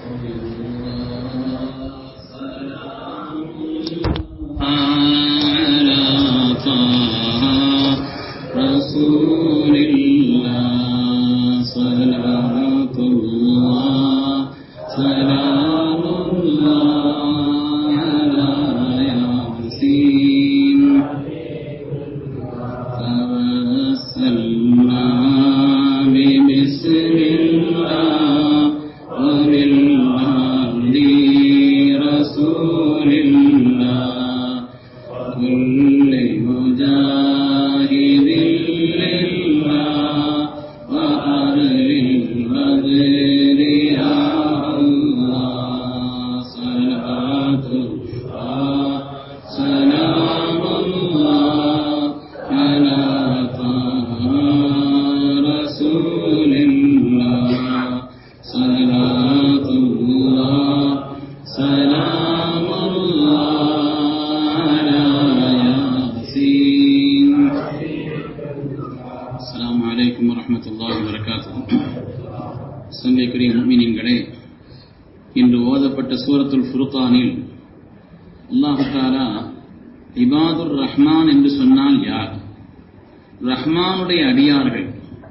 على طه رسول الله صلاة الله سلام الله على ياسين توسلنا ببسم الله وبالهدي رسول الله كل مجاهد لله وأهل البدر يا الله صلاة الله سلام الله على طه رسول الله صلاة الله سلام الله على ياسين السلام عليكم ورحمة الله وبركاته சங்கைக்குரிய முக்மினின்களே இன்று ஓதப்பட்ட சூரத்துல் ஃபுர்கானில் அல்லாஹு தாலா இபாதுர் ரஹ்மான் என்று சொன்னால் யார் ரஹ்மானுடைய அடியார்கள்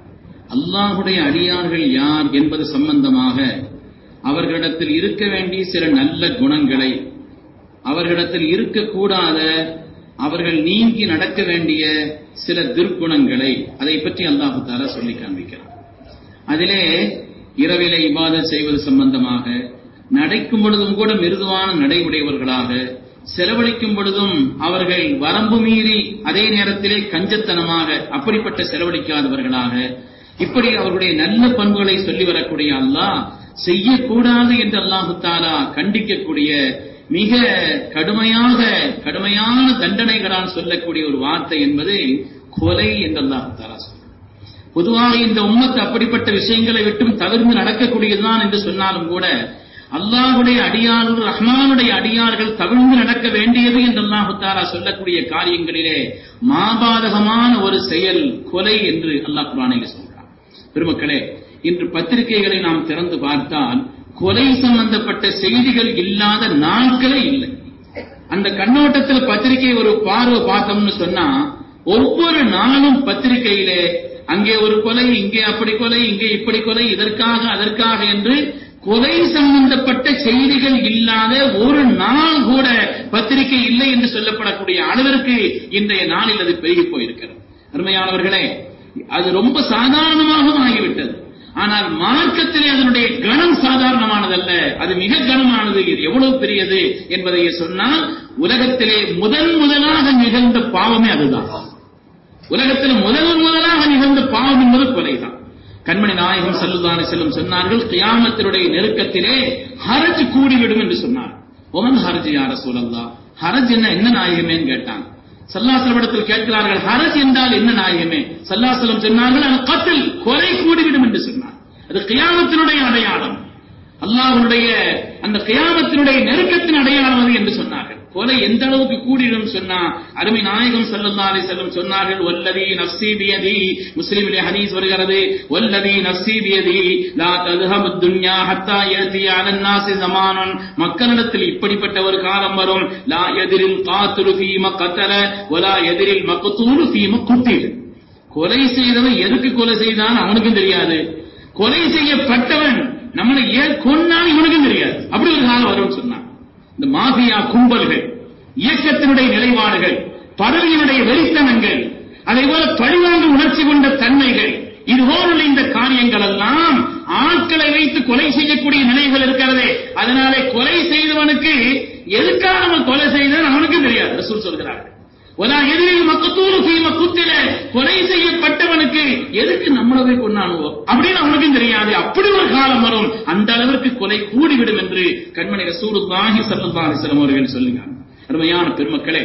அல்லாஹுடைய அடியார்கள் யார் என்பது சம்பந்தமாக அவர்களிடத்தில் இருக்க வேண்டிய சில நல்ல குணங்களை அவர்களிடத்தில் இருக்கக்கூடாத அவர்கள் நீங்கி நடக்க வேண்டிய சில துர்க்குணங்களை அதை பற்றி அல்லாஹு தாலா சொல்லி காண்பிக்கிறார் அதிலே இரவிலே இபாதத் செய்வது சம்பந்தமாக நடக்கும் பொழுதும் கூட மிருதுவான நடை உடையவர்களாக செலவழிக்கும் பொழுதும் அவர்கள் வரம்பு மீறி அதே நேரத்திலே கஞ்சத்தனமாக அப்படிப்பட்ட செலவழிக்காதவர்களாக இப்படி அவர்களுடைய நல்ல பண்புகளை சொல்லி வரக்கூடிய அல்லாஹ் செய்யக்கூடாது என்று அல்லாஹு தாலா கண்டிக்கக்கூடிய மிக கடுமையாக கடுமையான தண்டனைகளால் சொல்லக்கூடிய ஒரு வார்த்தை என்பது கொலை என்று அல்லாஹு தாலா சொல்றார் பொதுவாக இந்த உம்மத்து அப்படிப்பட்ட விஷயங்களை விட்டும் தவிர்த்து நடக்கக்கூடியதுதான் என்று சொன்னாலும் கூட அல்லாஹுடைய அடியார்கள் ரஹ்மானுடைய அடியார்கள் தவிர்த்து நடக்க வேண்டியது என்று அல்லாஹு தாலா சொல்லக்கூடிய காரியங்களிலே மாபாதகமான ஒரு செயல் கொலை என்று அல்லாஹ் குரானில் சொல்றான் பெருமக்களே இன்று பத்திரிகைகளை நாம் திறந்து பார்த்தால் கொலை சம்பந்தப்பட்ட செய்திகள் இல்லாத நாட்களே இல்லை அந்த கண்ணோட்டத்தில் பத்திரிகை ஒரு பார்வை பார்த்தோம்னு சொன்னா ஒவ்வொரு நாளும் பத்திரிகையிலே அங்கே ஒரு கொலை இங்கே அப்படி கொலை இங்கே இப்படி கொலை இதற்காக அதற்காக என்று கொலை சம்பந்தப்பட்ட செய்திகள் இல்லாத ஒரு நாள் கூட பத்திரிகை இல்லை என்று சொல்லப்படக்கூடிய அளவிற்கு இன்றைய நாளில் அது பெருகி போயிருக்கிறது அருமையானவர்களே அது ரொம்ப சாதாரணமாக ஆகிவிட்டது ஆனால் மார்க்கத்திலே அதனுடைய கணம் சாதாரணமானதல்ல அது மிக கனமானது இது எவ்வளவு பெரியது என்பதை சொன்னால் உலகத்திலே முதன் முதலாக நிகழ்ந்த பாவமே அதுதான் உலகத்தில் முதல் முதலாக நிகழ்ந்த பாவம் என்பது கொலைதான் கண்மணி நாயகம் செல்லுதானே செல்லும் சொன்னார்கள் கியாமத்தினுடைய நெருக்கத்திலே ஹரஜ் கூடிவிடும் என்று சொன்னார் ஒமன் ஹரஜ் யார சூழல்லா ஹரஜ் என்ன என்ன நாயகமேன்னு கேட்டாங்க சல்லாசலமிடத்தில் கேட்கிறார்கள் ஹரஜ் என்றால் என்ன நாயகமே சல்லாசலம் சொன்னார்கள் அது கத்தில் கொலை கூடிவிடும் என்று சொன்னார் அது கியாமத்தினுடைய அடையாளம் அல்லாஹனுடைய அந்த கியாமத்தினுடைய நெருக்கத்தின் அடையாளம் அது என்று சொன்னார்கள் கொலை எந்த அளவுக்கு கூடிடும் சொன்னா அருமை நாயகம் ஸல்லல்லாஹு அலைஹி வஸல்லம் சொன்னார்கள் வல்லதி நஃப்ஸி பியதி முஸ்லிமிலே ஹதீஸ் வருகிறது வல்லதி நஃப்ஸி பியதி லா தذهب الدنيا حتى ياتي على الناس زمان மக்களிடத்தில் இப்படிப்பட்ட ஒரு காலம் வரும் லா யதிரில் காத்துலு ஃபீம கத்தல வலா யதிரில் மக்தூலு ஃபீம குத்தில் கொலை செய்தவன் எதுக்கு கொலை செய்தான் அவனுக்கும் தெரியாது கொலை செய்யப்பட்டவன் நம்மளை ஏன் கொன்னான் இவனுக்கும் தெரியாது அப்படி ஒரு காலம் வரும்னு சொன்னான் இந்த மாஃபியா கும்பல்கள் இயக்கத்தினுடைய நிலைப்பாடுகள் பதவியினுடைய வெறித்தனங்கள் அதே போல பழிவாங்கு உணர்ச்சி கொண்ட தன்மைகள் இது போல இந்த காரியங்கள் எல்லாம் ஆட்களை வைத்து கொலை செய்யக்கூடிய நிலைகள் இருக்கிறதே அதனாலே கொலை செய்தவனுக்கு எதுக்காக அவன் கொலை செய்தான் அவனுக்கும் தெரியாது ரசூல் சொல்கிறார்கள் ஒலா எதிரில் மக்கத்தூரு சீம குத்தில கொலை செய்யப்பட்டவனுக்கு எதுக்கு நம்மளவே கொண்டானுவோ அப்படின்னு அவனுக்கும் தெரியாது அப்படி ஒரு காலம் வரும் அந்த அளவிற்கு கொலை கூடிவிடும் என்று கண்மணி ரசூலுல்லாஹி ஸல்லல்லாஹு அலைஹி வஸல்லம் அவர்கள் சொல்லுகிறார் அருமையான பெருமக்களே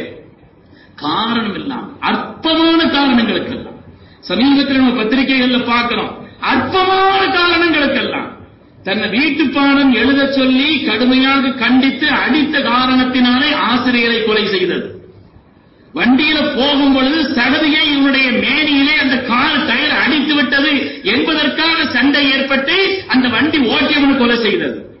காரணம் இல்லாம அற்பமான காரணங்களுக்கெல்லாம் சமீபத்தில் நம்ம பத்திரிகைகள்ல பார்க்கிறோம் அற்பமான காரணங்களுக்கெல்லாம் தன்னை வீட்டு பாடம் எழுத சொல்லி கடுமையாக கண்டித்து அடித்த காரணத்தினாலே ஆசிரியரை கொலை செய்தது வண்டியில போகும் பொழுது சகதியை இவனுடைய மேனியிலே அந்த கால் டயர் அடித்து விட்டது என்பதற்காக சண்டை ஏற்பட்டு அந்த வண்டி ஓட்டியவனு கொலை செய்தது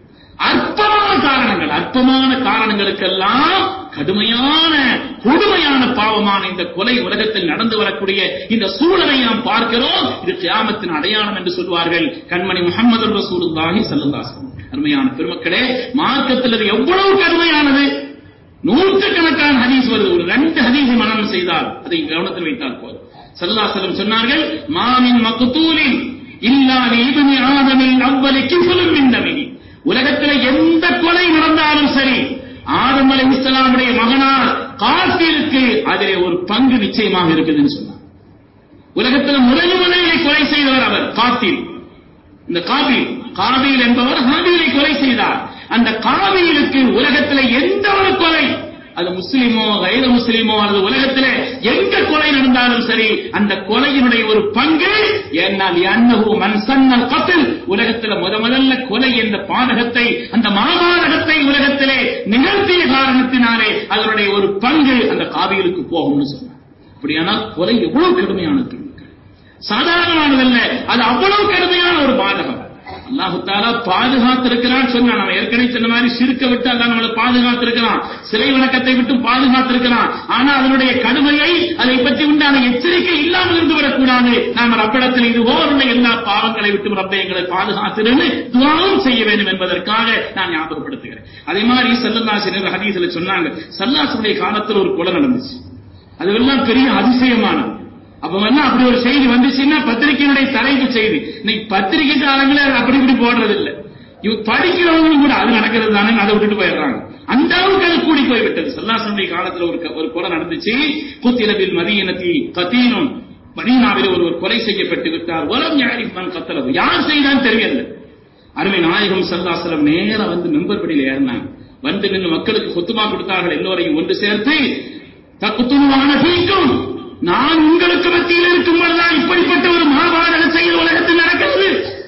அற்பமான காரணங்கள் அற்பமான காரணங்களுக்கெல்லாம் கடுமையான கொடுமையான பாவமான இந்த கொலை உலகத்தில் நடந்து வரக்கூடிய இந்த சூழலை நாம் பார்க்கிறோம் இது கியாமத்தின் அடையாளம் என்று சொல்வார்கள் கண்மணி முகமது ரசூலுல்லாஹி ஸல்லல்லாஹு அருமையான பெருமக்களே மார்க்கத்தில் அது எவ்வளவு கடுமையானது நூற்றுக்கணக்கான ஹதீஸ் வருது ஒரு ரெண்டு ஹதீஸை மனனம் செய்தால் அதை கவனத்தில் வைத்தால் போதும் சல்லாசலம் சொன்னார்கள் மாமின் மக்குத்தூலின் இல்லா இபனி ஆதமின் அவ்வளி கிஃபுலும் மின்னமினி உலகத்தில் எந்த கொலை நடந்தாலும் சரி ஆதம் அலை இஸ்லாமுடைய மகனார் காத்திருக்கு அதிலே ஒரு பங்கு நிச்சயமாக இருக்குதுன்னு சொன்னார் உலகத்தில் முதல் முதலில் கொலை செய்தவர் அவர் காத்தில் இந்த காபில் காபில் என்பவர் ஹாபிலை கொலை செய்தார் அந்த காபிலுக்கு உலகத்தில் எந்த ஒரு கொலை அது முஸ்லிமோ கைத முஸ்லிமோ அல்லது உலகத்தில் எங்க கொலை நடந்தாலும் சரி அந்த கொலையினுடைய ஒரு பங்கு என்னால் அன்னகு மன்சன்னல் கத்தில் உலகத்தில் முத முதல்ல கொலை என்ற பாதகத்தை அந்த மாபாதகத்தை உலகத்திலே நிகழ்த்திய காரணத்தினாலே அதனுடைய ஒரு பங்கு அந்த காவியலுக்கு போகும்னு சொன்னார் அப்படியானால் கொலை எவ்வளவு கடுமையானது சாதாரணமானதல்ல அது அவ்வளவு கடுமையான ஒரு பாதகம் அல்லாஹு தாலா பாதுகாத்திருக்கிறான் சொன்னா நம்ம ஏற்கனவே சொன்ன மாதிரி சிறுக்க விட்டு அதான் நம்மளை பாதுகாத்திருக்கிறான் சிலை வணக்கத்தை விட்டு பாதுகாத்திருக்கிறான் ஆனா அதனுடைய கடுமையை அதை பற்றி உண்டான எச்சரிக்கை இல்லாமல் இருந்து விடக்கூடாது நாம் ரப்பிடத்தில் இது போன்ற எல்லா பாவங்களை விட்டு ரப்பை எங்களை பாதுகாத்திருந்து துவாவும் செய்ய வேண்டும் என்பதற்காக நான் ஞாபகப்படுத்துகிறேன் அதே மாதிரி சல்லல்லாசினர் ஹதீஸ்ல சொன்னாங்க சல்லாசுடைய காலத்தில் ஒரு கொலை நடந்துச்சு அதுவெல்லாம் பெரிய அதிசயமானது அப்ப வந்து அப்படி ஒரு செய்தி வந்துச்சுன்னா பத்திரிகையினுடைய தலைப்பு செய்தி இன்னைக்கு பத்திரிகைக்காரங்களே அப்படி இப்படி போடுறது இல்ல இவ படிக்கிறவங்களும் கூட அது நடக்கிறது தானே அதை விட்டுட்டு போயிடுறாங்க அந்த அளவுக்கு அது கூடி போய்விட்டது சல்லாசனுடைய காலத்துல ஒரு ஒரு கொலை நடந்துச்சு குத்திரவில் மதியனத்தி கத்தீனும் மதீனாவில் ஒருவர் கொலை செய்யப்பட்டு விட்டார் உலம் யாரின் கத்தளவு யார் செய்தான் தெரியல அருமை நாயகம் சல்லாசலம் நேரம் வந்து மெம்பர்படியில் ஏறினாங்க வந்து நின்று மக்களுக்கு கொத்துமா கொடுத்தார்கள் எல்லோரையும் ஒன்று சேர்த்து தக்குத்துவான தீக்கும் நான் உங்களுக்கு மத்தியில் இருக்கும் பொழுதுதான் இப்படிப்பட்ட ஒரு மகாபாரத செயல் உலகத்தில் நடக்கிறது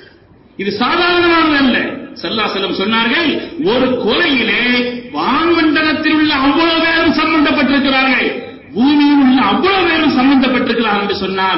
இது சாதாரணமானது அல்ல சல்லாசலம் சொன்னார்கள் ஒரு கொலையிலே வான்மண்டலத்தில் உள்ள அவ்வளவு பேரும் சம்பந்தப்பட்டிருக்கிறார்கள் பூமியில் உள்ள அவ்வளவு பேரும் சம்பந்தப்பட்டிருக்கிறார் என்று சொன்னால்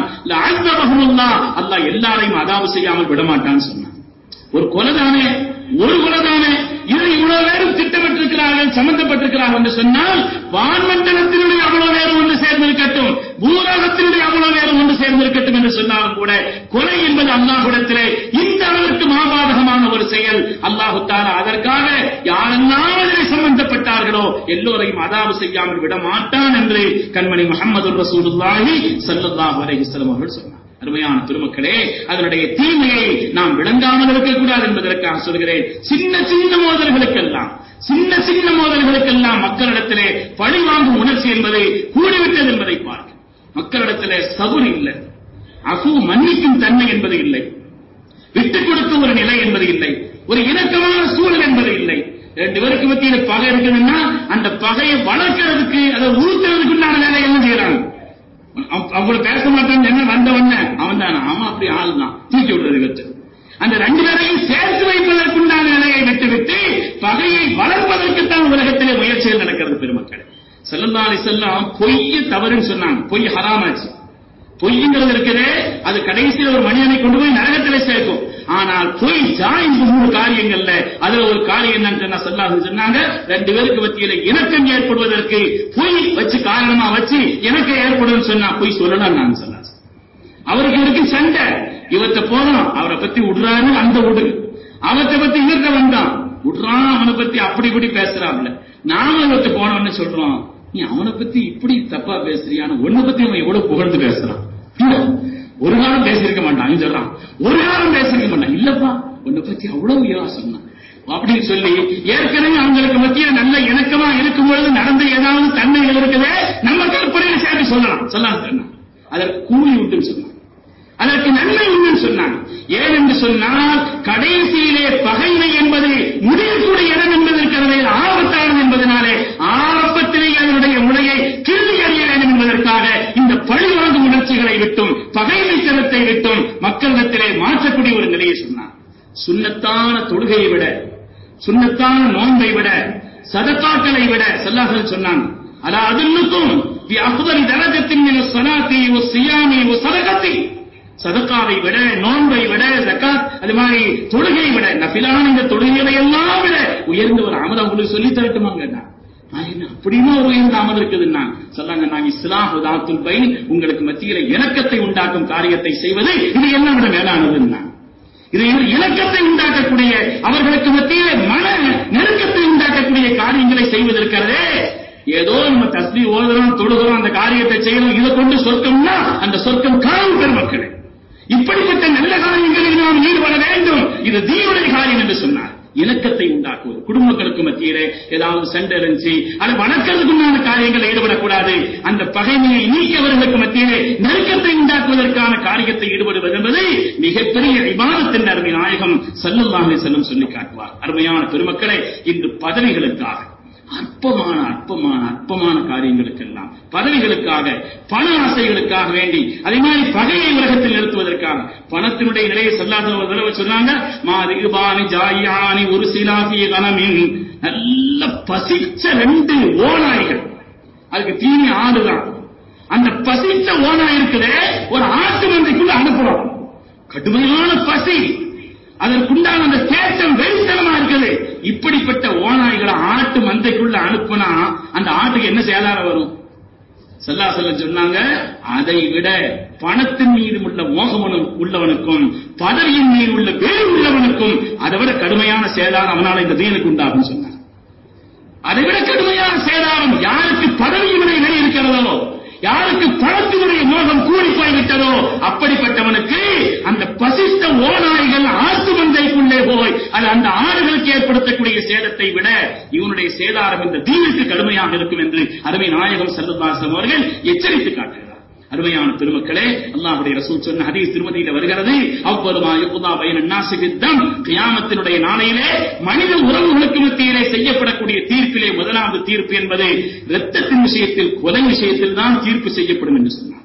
அல்லாஹ் எல்லாரையும் அதாவு செய்யாமல் விடமாட்டான்னு சொன்னான் ஒரு கொலை தானே ஒரு கொலை தானே இதில் இவ்வளவு பேரும் திட்டமிட்டிருக்கிறார்கள் சம்பந்தப்பட்டிருக்கிறார்கள் என்று சொன்னால் வான்மண்டலத்தினுடைய அவ்வளவு பேரும் ஒன்று சேர்ந்திருக்கட்டும் பூலகத்தினுடைய அவ்வளவு பேரும் ஒன்று சேர்ந்திருக்கட்டும் என்று சொன்னாலும் கூட கொலை என்பது அல்லாஹுடத்திலே இந்த அளவிற்கு மாபாதகமான ஒரு செயல் அல்லாஹு தாரா அதற்காக யாரெல்லாம் அதில் சம்பந்தப்பட்டார்களோ எல்லோரையும் அதாவு செய்யாமல் விட மாட்டான் என்று கண்மணி முகமது ரசூலுல்லாஹி சல்லல்லாஹு அலைஹிஸ்ஸலாம் அவர்கள் சொன்னார் அருமையான திருமக்களே அதனுடைய தீமையை நாம் விளங்காமல் இருக்கக்கூடாது என்பதற்காக சொல்கிறேன் சின்ன சின்ன மோதல்களுக்கெல்லாம் சின்ன சின்ன மோதல்களுக்கெல்லாம் மக்களிடத்திலே பழி வாங்கும் உணர்ச்சி என்பதை கூடிவிட்டது என்பதை பார்க்க மக்களிடத்திலே சபுர் இல்லை அகு மன்னிக்கும் தன்மை என்பது இல்லை விட்டுக் கொடுக்க ஒரு நிலை என்பது இல்லை ஒரு இணக்கமான சூழல் என்பது இல்லை ரெண்டு பேருக்கு மத்தியில பகை இருக்குதுன்னா அந்த பகையை வளர்க்கறதுக்கு அதை ஊத்துறதுக்கு உண்டான வேலை என்ன செய்யறாங்க அவங்கள பேச மாட்டான்னு என்ன வந்த உடனே அவன் தானே அவன் அப்படி ஆள் தான் தூக்கி விடுறது வச்சு அந்த ரெண்டு பேரையும் சேர்த்து வைப்பதற்குண்டான நிலையை விட்டுவிட்டு பகையை வளர்ப்பதற்குத்தான் உலகத்திலே முயற்சிகள் நடக்கிறது பெருமக்கள் செல்லந்தாலி செல்லம் பொய்ய தவறுன்னு சொன்னாங்க பொய் ஹராமாச்சு பொய்ங்கிறது இருக்குதே அது கடைசியில் ஒரு மனிதனை கொண்டு போய் நரகத்திலே சேர்க்கும் ஆனால் பொய் ஜாயின் மூணு காரியங்கள்ல அதுல ஒரு காரியம் என்னன்னு சொன்னா சொல்லாது சொன்னாங்க ரெண்டு பேருக்கு மத்தியில இணக்கம் ஏற்படுவதற்கு பொய் வச்சு காரணமா வச்சு இணக்கம் ஏற்படும் சொன்னா பொய் சொல்லலாம் நான் சொன்னா அவருக்கு இருக்கு சண்டை இவத்த போறோம் அவரை பத்தி விடுறாரு அந்த விடு அவத்தை பத்தி இவர்த்த வந்தான் விடுறான் அவனை பத்தி அப்படி இப்படி பேசுறான்ல நாம இவத்து போனோம்னு சொல்றோம் நீ அவனை பத்தி இப்படி தப்பா பேசுறியான உன்னை பத்தி அவன் எவ்வளவு புகழ்ந்து பேசுறான் ஒரு காலம் பேசியிருக்க மாட்டான் சொல்றான் ஒரு காலம் பேசியிருக்க மாட்டான் இல்லப்பா உன்னை பத்தி அவ்வளவு உயரா சொன்னான் அப்படின்னு சொல்லி ஏற்கனவே அவங்களுக்கு மத்திய நல்ல இணக்கமா இருக்கும் பொழுது நடந்த ஏதாவது தன்மைகள் இருக்குதே நம்ம கற்பனையில சேர்த்து சொல்லலாம் சொல்லலாம் சொன்னான் அதற்கு கூலி விட்டுன்னு சொன்னான் அதற்கு நன்மை உண்டு சொன்னான் ஏன் என்று சொன்னால் கடைசியிலே பகைமை என்பது முடியக்கூடிய இடம் என்பது இருக்கிறது ஆபத்தானது என்பதனாலே ஆரம்பத்திலே அதனுடைய முறையை கிள்ளி அறிய வேண்டும் என்பதற்காக இந்த பழிவாங்கும் உணர்ச்சிகளை விட்டும் பகைமை தரத்தை விட்டும் மக்களிடத்திலே மாற்றக்கூடிய ஒரு நிலையை சொன்னார் சுண்ணத்தான தொழுகையை விட சுண்ணத்தான நோன்பை விட சதக்காக்களை விட செல்லாசல் சொன்னாங்க அலா அதுக்கும் அகுதல் தரகத்தின் சனாத்தி ஓ சியாமி ஓ சதகத்தி சதக்காவை விட நோன்பை விட ஜக்காத் அது மாதிரி தொழுகை விட நபிலான இந்த தொழுகைகளை எல்லாம் விட உயர்ந்த ஒரு அமல் உங்களுக்கு சொல்லி தரட்டுமா கேட்டான் நான் என்ன அப்படின்னு ஒரு உயர்ந்த அமல் இருக்குதுன்னா சொன்னாங்க நான் இஸ்லாம் உதாத்துல் பைன் உங்களுக்கு மத்தியில இணக்கத்தை உண்டாக்கும் காரியத்தை செய்வது இது எல்லாம் விட மேலானதுன்னா இது இலக்கத்தை உண்டாக்கக்கூடிய அவர்களுக்கு மத்தியிலே மன நெருக்கத்தை உண்டாக்கக்கூடிய காரியங்களை செய்வதற்கிறதே ஏதோ நம்ம தஸ்மி ஓதுறோம் தொழுகிறோம் அந்த காரியத்தை செய்யறோம் இதை கொண்டு சொர்க்கம்னா அந்த சொர்க்கம் காணும் பெருமக்களே இப்படிப்பட்ட நல்ல காரியங்களில் நாம் ஈடுபட வேண்டும் இது தீவுடைய காரியம் என்று சொன்னார் இலக்கத்தை உண்டாக்குவது குடும்பங்களுக்கு மத்தியிலே ஏதாவது சண்டை இருந்துச்சு அது வணக்கத்துக்குண்டான காரியங்களில் ஈடுபடக்கூடாது அந்த பகைமையை நீக்கியவர்களுக்கு மத்தியிலே நெருக்கத்தை உண்டாக்குவதற்கான காரியத்தை ஈடுபடுவது என்பது மிகப்பெரிய விவாதத்தின் அருமை நாயகம் சல்லுல்லாஹி செல்லும் சொல்லி காட்டுவார் அருமையான பெருமக்களை இன்று பதவிகளுக்காக அற்பமான அற்பமான அற்பமான காரியங்களுக்கெல்லாம் பதவிகளுக்காக பண ஆசைகளுக்காக வேண்டி அதே மாதிரி பகையை உலகத்தில் நிறுத்துவதற்காக பணத்தினுடைய நிலையை சொல்லாத ஒரு தடவை சொன்னாங்க மாதிபானி ஜாயானி ஒரு சிலாசிய கணமின் நல்ல பசிச்ச ரெண்டு ஓநாய்கள் அதுக்கு தீனி ஆடுதான் அந்த பசித்த ஓனாய் இருக்குதே ஒரு ஆட்டு மந்தைக்குள்ள அனுப்புறோம் கடுமையான பசி அதற்குண்டான அந்த தேட்டம் வெறித்தனமா இருக்குது இப்படிப்பட்ட ஓநாய்களை ஆட்டு மந்தைக்குள்ள அனுப்புனா அந்த ஆட்டுக்கு என்ன சேதாரம் வரும் செல்லா செல்ல சொன்னாங்க அதை விட பணத்தின் மீது உள்ள மோகமனு உள்ளவனுக்கும் பதவியின் மீது உள்ள வேறு உள்ளவனுக்கும் அதை விட கடுமையான சேதாரம் அவனால இந்த தீனுக்கு உண்டாகும் சொன்னாங்க அதை விட கடுமையான சேதாரம் யாருக்கு பதவியின் விலை இருக்கிறதோ யாருக்கு பணத்தினுடைய மோகம் கூடி போய்விட்டதோ அப்படிப்பட்டவனுக்கு அந்த பசித்த ஓநாய்கள் ஆத்து மந்தைக்குள்ளே போய் அது அந்த ஆடுகளுக்கு ஏற்படுத்தக்கூடிய சேதத்தை விட இவனுடைய சேதாரம் இந்த தீனுக்கு கடுமையாக இருக்கும் என்று அருமை நாயகம் செல்லதாசம் அவர்கள் எச்சரித்து காட்டுகிறார் அருமையான பெருமக்களே அல்லாஹுடைய ரசூல் சொன்ன ஹதீஸ் திருமதியில வருகிறது அவ்வருமா யுகுதா பயன் நாசிகித்தம் கியாமத்தினுடைய நாளையிலே மனித உறவுகளுக்கு மத்தியிலே செய்யப்படக்கூடிய தீர்ப்பிலே முதலாவது தீர்ப்பு என்பது இரத்தத்தின் விஷயத்தில் கொலை விஷயத்தில் தான் தீர்ப்பு செய்யப்படும் என்று சொன்னார்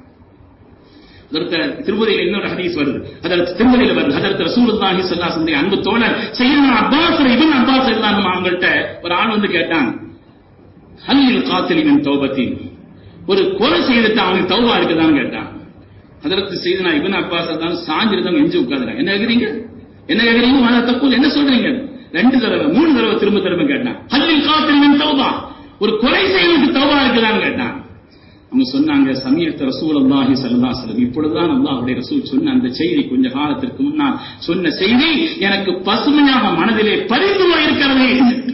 திருமதியில் இன்னொரு ஹதீஸ் வருது அதற்கு திருமதியில வருது அதற்கு ரசூலுல்லாஹி ஸல்லல்லாஹு அன்பு தோழர் செய்யணும் அப்பாஸ் இவன் அப்பாஸ் இருந்தாங்க அவங்கள்ட்ட ஒரு ஆள் வந்து கேட்டாங்க ஹல்லில் காத்திலின் தௌபத்தின் ஒரு கொலை செய்துட்டு அவனுக்கு தௌபா இருக்குதான்னு கேட்டான் அதற்கு செய்து நான் இவன் அப்பாஸ் தான் சாஞ்சிருந்தவங்க எஞ்சி உட்காந்துறாங்க என்ன கேக்குறீங்க என்ன கேக்குறீங்க மன தப்பு என்ன சொல்றீங்க ரெண்டு தடவை மூணு தடவை திரும்ப திரும்ப கேட்டான் ஹல்லில் காத்திலின் தௌபா ஒரு கொலை செய்வதற்கு தௌபா இருக்குதான்னு கேட்டான் அவங்க சொன்னாங்க சமீபத்த ரசூல் அல்லாஹி சல்லா செல்லம் இப்பொழுதுதான் அல்லாஹுடைய ரசூல் சொன்ன அந்த செய்தி கொஞ்ச காலத்திற்கு முன்னால் சொன்ன செய்தி எனக்கு பசுமையாக மனதிலே பறிந்து போயிருக்கிறது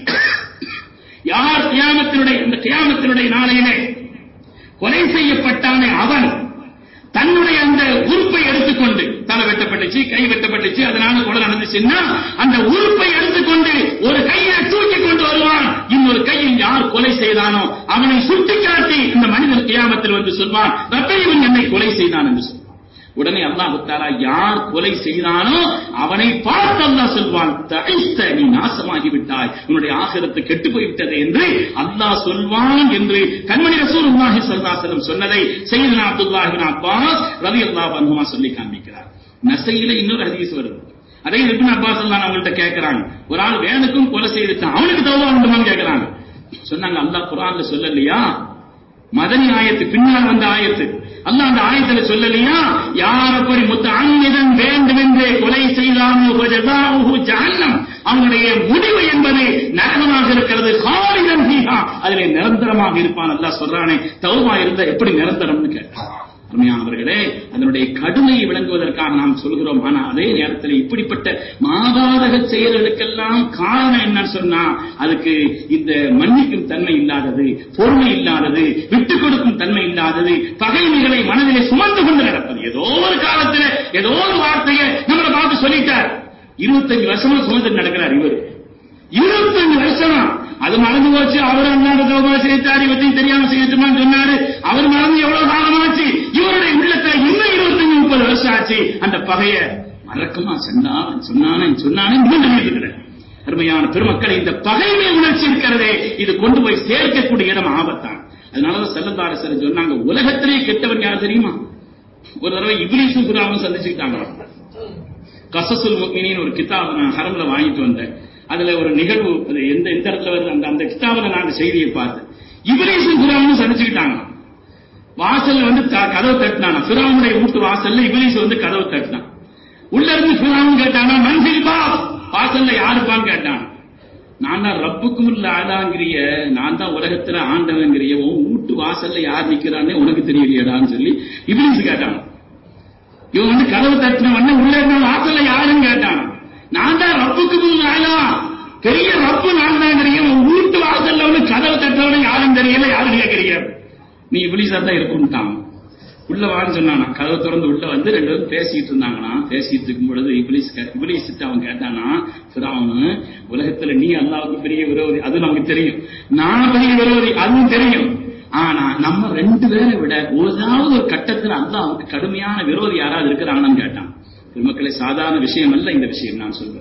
யார் கியாமத்தினுடைய இந்த கியாமத்தினுடைய நாளையிலே கொலை செய்யப்பட்டானே அவன் தன்னுடைய அந்த உறுப்பை எடுத்துக்கொண்டு தலை வெட்டப்பட்டுச்சு கை வெட்டப்பட்டுச்சு அதனால கொலை நடந்துச்சுன்னா அந்த உறுப்பை எடுத்துக்கொண்டு ஒரு கையை தூக்கி கொண்டு வருவான் இன்னொரு கையில் யார் கொலை செய்தானோ அவனை சுட்டிக்காட்டி இந்த மனிதன் கியாமத்தில் வந்து சொல்வான் ரப்பை இவன் என்னை கொலை செய்தான் என்று சொல்வான் உடனே அல்லாஹு தாலா யார் கொலை செய்தானோ அவனை பார்த்து அல்லாஹ் சொல்வான் தகைஸ்த நீ நாசமாகி விட்டாய் உன்னுடைய ஆகிரத்து கெட்டு போய்விட்டது என்று அல்லாஹ் சொல்வான் என்று கண்மணி ரசூலுல்லாஹி ஸல்லல்லாஹு சொன்னதை செய்தனா அப்துல்லாஹி அப்பாஸ் ரவி அல்லாஹ் அன்ஹுமா சொல்லி காண்பிக்கிறார் நசையில இன்னொரு ஹதீஸ் வருது அதே இப்னு அப்பாஸ் அல்லாஹ் அவங்கள்ட்ட கேட்கறாங்க ஒரு ஆள் வேணுக்கும் கொலை செய்துட்டான் அவனுக்கு தௌபா உண்டுமான்னு கேட்கறாங்க சொன்னாங்க அல்லாஹ் குர்ஆன்ல சொல்லலையா மதனி ஆயத்து பின்னால் வந்த ஆயத்து அல்ல அந்த ஆயத்துல சொல்லலையா யார் அப்படி முத்த அன்னிதன் வேண்டுமென்றே கொலை செய்தானோ ஜான்னம் அவனுடைய முடிவு என்பது நரகமாக இருக்கிறது காலிதன் ஹீஹா அதிலே நிரந்தரமாக இருப்பான் அல்லா சொல்றானே தௌபா இருந்தா எப்படி நிரந்தரம்னு கேட்டான் அருமையானவர்களே அதனுடைய கடுமையை விளங்குவதற்காக நாம் சொல்கிறோம் ஆனா அதே நேரத்தில் இப்படிப்பட்ட மாபாதக செயல்களுக்கெல்லாம் காரணம் என்னன்னு சொன்னா அதுக்கு இந்த மன்னிக்கும் தன்மை இல்லாதது பொறுமை இல்லாதது விட்டுக் கொடுக்கும் தன்மை இல்லாதது பகைமைகளை மனதிலே சுமந்து கொண்டு நடப்பது ஏதோ ஒரு காலத்துல ஏதோ ஒரு வார்த்தையை நம்மளை பார்த்து சொல்லிட்டார் இருபத்தஞ்சு வருஷமா சுமந்து நடக்கிறார் இவர் இருபத்தஞ்சு வருஷமா அது மறந்து போச்சு அவர் அண்ணாடு தௌபா செய்தார் இவற்றையும் தெரியாம செய்யட்டுமான்னு சொன்னாரு அவர் மறந்து எவ்வளவு காலமாச்சு இவருடைய உள்ளத்துல இன்னும் இருபத்தஞ்சு முப்பது வருஷம் ஆச்சு அந்த பகைய மறக்கமா சொன்னான் சொன்னானே சொன்னானே மீண்டும் இருக்கிறேன் அருமையான பெருமக்கள் இந்த பகைமை உணர்ச்சி இருக்கிறதே இது கொண்டு போய் சேர்க்கக்கூடிய இடம் ஆபத்தான் அதனாலதான் செல்லந்தாரசர் சொன்னாங்க உலகத்திலே கெட்டவன் யார் தெரியுமா ஒரு தடவை இப்லீஸும் குராவும் சந்திச்சுக்கிட்டாங்க கசசுல் முக்மினின்னு ஒரு கிதாப் நான் ஹரம்ல வாங்கிட்டு வந்தேன் அதுல ஒரு நிகழ்வு அது எந்த எந்த இடத்துல வருது அந்த அந்த கிதாபில் நான் அந்த செய்தியை பார்த்தேன் இபிலிசும் பிராமனும் சந்திச்சுக்கிட்டாங்க வாசல்ல வந்து கதவு தட்டினான் பிராமனுடைய வீட்டு வாசல்ல இபிலிஸ் வந்து கதவு தட்டினான் உள்ள இருந்து பிராமன் கேட்டானா மன்சில் பா வாசல்ல யாருப்பான்னு கேட்டான் நான் தான் ரப்புக்கும் இல்ல ஆளாங்கிறிய நான் தான் உலகத்துல ஆண்டவங்கிறிய உன் வீட்டு வாசல்ல யார் நிக்கிறானே உனக்கு தெரியலையடான்னு சொல்லி இபிலிஸ் கேட்டான் இவன் வந்து கதவு தட்டின உடனே உள்ள இருந்த வாசல்ல யாருன்னு கேட்டான் நான் தான் ரப்புக்கும் ஆளா பெரிய ரப்பு நான் தான் தெரியும் உன் வீட்டு வாசல்ல வந்து கதவு தட்டவன யாரும் தெரியல யாரும் கேட்கறீங்க நீ இபிலிஸா தான் இருக்கும்ட்டான் உள்ள வான்னு சொன்னானா கதவை திறந்து உள்ள வந்து ரெண்டு பேரும் பேசிட்டு இருந்தாங்கன்னா பேசிட்டு இருக்கும் பொழுது இபிலிஸ் கே- இபிலிஸ் கிட்ட அவன் கேட்டானா ஃபிரௌனு உலகத்துல நீ அல்லாவுக்கு பெரிய விரோதி அது நமக்கு தெரியும் நான் பெரிய விரோதி அதுவும் தெரியும் ஆனா நம்ம ரெண்டு பேரை விட ஏதாவது ஒரு கட்டத்துல அல்லாவுக்கு கடுமையான விரோதி யாராவது இருக்கிறாங்கன்னு கேட்டான் பெருமக்களே சாதாரண விஷயம் அல்ல இந்த விஷயம் நான் சொல்றேன்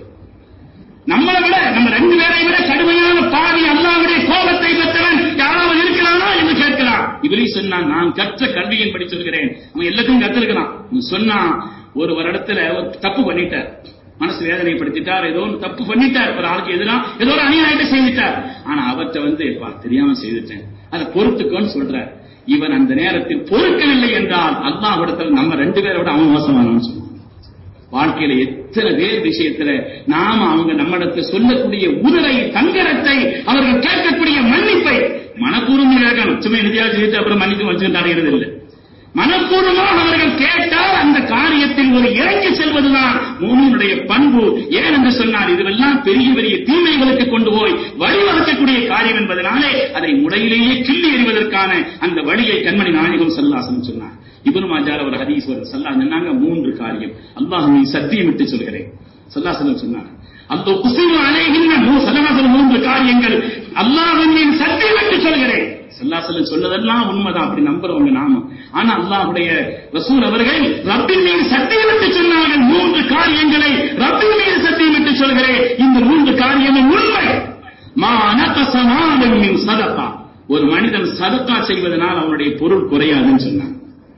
நம்மளை விட நம்ம ரெண்டு பேரை விட கடுமையான பாவி அல்லாவுடைய கோபத்தை பெற்றவன் யாராவது இருக்கிறானா என்று கேட்கிறான் இவரே சொன்னான் நான் கற்ற கல்வியின் படி சொல்கிறேன் அவன் எல்லாத்தையும் கத்திருக்கிறான் அவன் சொன்னான் ஒரு வருடத்துல ஒரு தப்பு பண்ணிட்டார் மனசு வேதனைப்படுத்திட்டார் ஏதோ ஒன்று தப்பு பண்ணிட்டார் ஒரு ஆளுக்கு எதிராக ஏதோ ஒரு அநியாயத்தை செய்துட்டார் ஆனா அவர்கிட்ட வந்து "பா, தெரியாம செய்துட்டேன் அதை பொறுத்துக்கோன்னு சொல்றார் இவன் அந்த நேரத்தில் பொறுக்கவில்லை என்றால் அல்லாஹ்விடத்தில் நம்ம ரெண்டு பேரோட அவன் மோசமானவன் சொல்லுவான் வாழ்க்கையில எத்தனை பேர் விஷயத்துல நாம அவங்க நம்மிடத்துல சொல்லக்கூடிய உதரை தங்கரத்தை அவர்கள் கேட்கக்கூடிய மன்னிப்பை மனப்பூர்வம் கேட்கணும் சும்மா நிதியாக செய்து அப்புறம் மன்னித்து வச்சு அடைகிறது இல்லை மனப்பூர்வமாக அவர்கள் கேட்டால் அந்த காரியத்தில் ஒரு இறங்கி செல்வதுதான் மூமியினுடைய பண்பு ஏன் என்று சொன்னார் இதுவெல்லாம் பெரிய பெரிய தீமைகளுக்கு கொண்டு போய் வழிவகுக்கக்கூடிய காரியம் என்பதனாலே அதை முறையிலேயே கிள்ளி எறிவதற்கான அந்த வழியை கண்மணி நாயகம் சல்லாசனம் சொன்னார் இப்னு மாஜார் அவர் ஹதீஸ் ஒரு சல்லா சொன்னாங்க மூன்று காரியம் அல்லாஹ் சத்தியமிட்டு சொல்கிறேன் சல்லாசனம் சொன்னார் அந்த குசிவு அலைகின்ற மூ- சல்லல்லாஹு மூன்று காரியங்கள் அல்லாஹ்வின் மீது சத்தியமிட்டு சொல்கிறேன் சல்லாசலம் சொன்னதெல்லாம் உண்மைதான் அப்படி நம்புறவங்க நாம ஆனா அல்லாஹ்வுடைய ரசூல் அவர்கள் ரப்பின் மீது சத்தியமிட்டு சொன்னார்கள் மூன்று காரியங்களை ரப்பின் மீது சத்தியமிட்டு சொல்கிறேன் இந்த மூன்று காரியமும் உண்மை மா நகசமாலும் மின் சதகா ஒரு மனிதன் சதக்கா செய்வதனால் அவனுடைய பொருள் குறையாதுன்னு சொன்னான்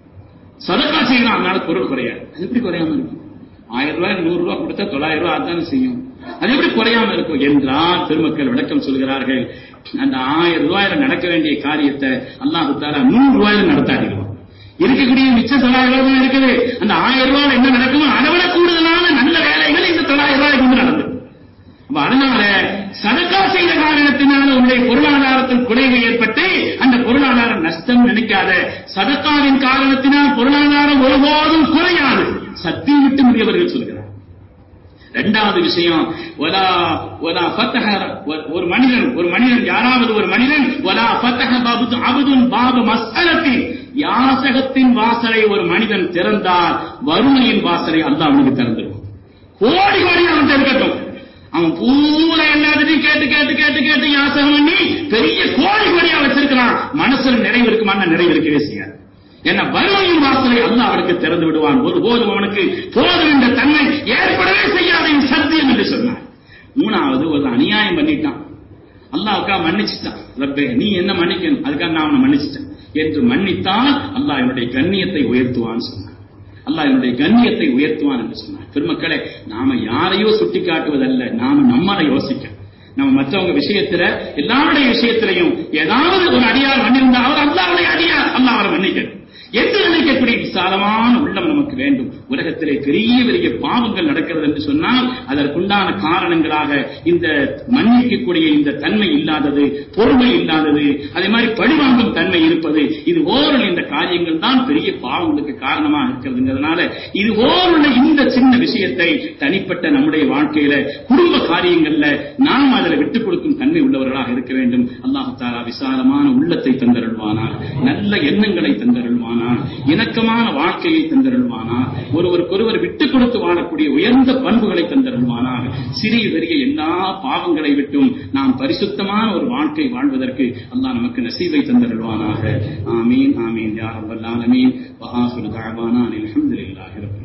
சதக்கா செய்யலாம் அதனால பொருள் குறையாது அது எப்படி குறையாம இருக்கும் ஆயிரம் ரூபாய் நூறு ரூபாய் கொடுத்தா தொள்ளாயிரம் ரூபாய் அதானே செய்யும் அது எப்படி குறையாம இருக்கும் என்றால் பெருமக்கள் விளக்கம் சொல்கிறார்கள் அந்த ஆயிரம் ரூபாயில நடக்க வேண்டிய காரியத்தை அல்லாஹு தாலா நூறு ரூபாயில நடத்தாடிடுவான் இருக்கக்கூடிய மிச்ச தொள்ளாயிரம் ரூபாய் தான் இருக்குது அந்த ஆயிரம் ரூபாய் என்ன நடக்குமோ அதை விட கூடுதலான நல்ல வேலைகள் இந்த தொள்ளாயிரம் ரூபாய் கொண்டு நடந்தது அப்ப அதனால சதக்கா செய்த காரணத்தினால உன்னுடைய பொருளாதாரத்தில் குறைவு ஏற்பட்டு அந்த பொருளாதார நஷ்டம் நினைக்காத சதக்காவின் காரணத்தினால் பொருளாதாரம் ஒருபோதும் குறையாது சத்தியம் விட்டு முடியவர்கள் சொல்கிறார் இரண்டாவது விஷயம் ஒலா ஒலா ஃபத்தஹ ஒ- ஒரு மனிதன் ஒரு மனிதன் யாராவது ஒரு மனிதன் ஒலா ஃபத்தஹ பாபு அபுதுன் பாபு மஸ்அலத்தின் யாசகத்தின் வாசலை ஒரு மனிதன் திறந்தால் வறுமையின் வாசலை அல்லாஹ் அவனுக்கு திறந்துடும் கோடி கோடி அவன் இருக்கட்டும் அவன் பூரா எல்லாத்தையும் கேட்டு கேட்டு கேட்டு கேட்டு யாசகம் பண்ணி பெரிய கோடி கோடியா வச்சிருக்கிறான் மனசுல நிறைவு இருக்குமான நிறைவு இருக்கவே செய்யாது ஏன்னா வறுமையின் வாசலை அல்லாஹ் அவனுக்கு திறந்து விடுவான் ஒருபோதும் அவனுக்கு போதும் என்ற தன்மை ஏற்படவே செய்யாத இது சத்தியம் என்று சொன்னார் மூணாவது ஒரு அநியாயம் பண்ணிட்டான் அல்லாவுக்கா மன்னிச்சுட்டான் ரப்பே நீ என்ன மன்னிக்கணும் அதுக்காக நான் அவனை மன்னிச்சிட்டேன் என்று மன்னித்தால் அல்லாஹ் என்னுடைய கண்ணியத்தை உயர்த்துவான்னு சொன்னான் அல்லாஹ் என்னுடைய கண்ணியத்தை உயர்த்துவான் என்று சொன்னார் பெருமக்களே நாம யாரையோ சுட்டி காட்டுவதல்ல நாம நம்மளை யோசிக்க நம்ம மற்றவங்க விஷயத்துல எல்லாருடைய விஷயத்திலையும் ஏதாவது ஒரு அடியார் மன்னிருந்தா அவர் அல்லாவுடைய அடியார் அல்லாஹ் அவரை மன்னிக்கணும் என்று நினைக்கக்கூடிய விசாலமான உள்ளம் நமக்கு வேண்டும் உலகத்திலே பெரிய பெரிய பாவங்கள் நடக்கிறது என்று சொன்னால் அதற்குண்டான காரணங்களாக இந்த மன்னிக்கக்கூடிய இந்த தன்மை இல்லாதது பொறுமை இல்லாதது அதே மாதிரி பழிவாங்கும் தன்மை இருப்பது இது ஓரல் இந்த காரியங்கள் தான் பெரிய பாவங்களுக்கு காரணமாக இருக்கிறதுங்கிறதுனால இது ஓருள்ள இந்த சின்ன விஷயத்தை தனிப்பட்ட நம்முடைய வாழ்க்கையில குடும்ப காரியங்கள்ல நாம் அதில் விட்டுக் கொடுக்கும் தன்மை உள்ளவர்களாக இருக்க வேண்டும் அல்லாஹு தாலா விசாலமான உள்ளத்தை தந்தருள்வானார் நல்ல எண்ணங்களை தந்தருள்வானார் இணக்கமான வாழ்க்கையை தந்தருள்வானார் ஒருவருக்கொருவர் விட்டுக் கொடுத்து வாழக்கூடிய உயர்ந்த பண்புகளை தந்தருள்வானார் சிறிய பெரிய எல்லா பாவங்களை விட்டும் நாம் பரிசுத்தமான ஒரு வாழ்க்கை வாழ்வதற்கு அல்லாஹ் நமக்கு நசீவை தந்தருள்வானாக ஆமீன் ஆமீன் யா ரப்பல் ஆலமீன் வஆஹிரு தஅவானா அல்ஹம்துலில்லாஹி ரப்பில்